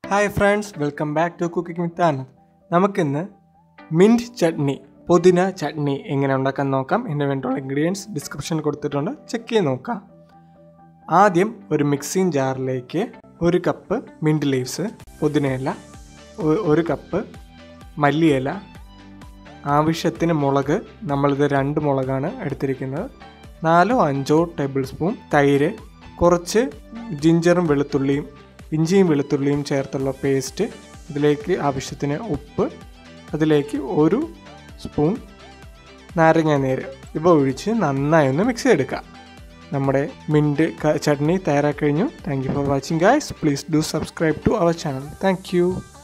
hi friends welcome back to cooking with Anand നമുക്കിന്ന് mint chutney പുതിന ചട്നി എങ്ങനെ ഉണ്ടാക്കാൻ നോക്കാം ഇതിന് വേണ്ടിയുള്ള ഇൻഗ്രീഡിയൻസ് ഡിസ്ക്രിപ്ഷനിൽ കൊടുത്തിട്ടുണ്ട് ചെക്ക് ചെയ്ത് നോക്കാം ആദ്യം ഒരു മിക്സിംഗ് ജാറിലേക്ക് ഒരു കപ്പ് മിൻറ്റ് ലീവ്സ് പുതിനയില ഒ- ഒരു കപ്പ് മല്ലിയില ആവശ്യത്തിന് മുളക് നമ്മളിത് രണ്ട് മുളകാണ് എടുത്തിരിക്കുന്നത് നാലോ അഞ്ചോ ടേബിൾ സ്പൂൺ തൈര് കുറച്ച് ജിഞ്ചറും വെളുത്തുള്ളിയും ഇഞ്ചിയും വെളുത്തുള്ളിയും ചേർത്തുള്ള പേസ്റ്റ് ഇതിലേക്ക് ആവശ്യത്തിന് ഉപ്പ് അതിലേക്ക് ഒരു സ്പൂൺ നാരങ്ങ നീര് ഇവ ഒഴിച്ച് നന്നായി ഒന്ന് മിക്സ് ചെയ്തെടുക്കുക നമ്മുടെ മിൻറ്റ് ക- ചട്നി തയ്യാറാക്കി കഴിഞ്ഞു thank you for watching guys please do subscribe to our channel thank U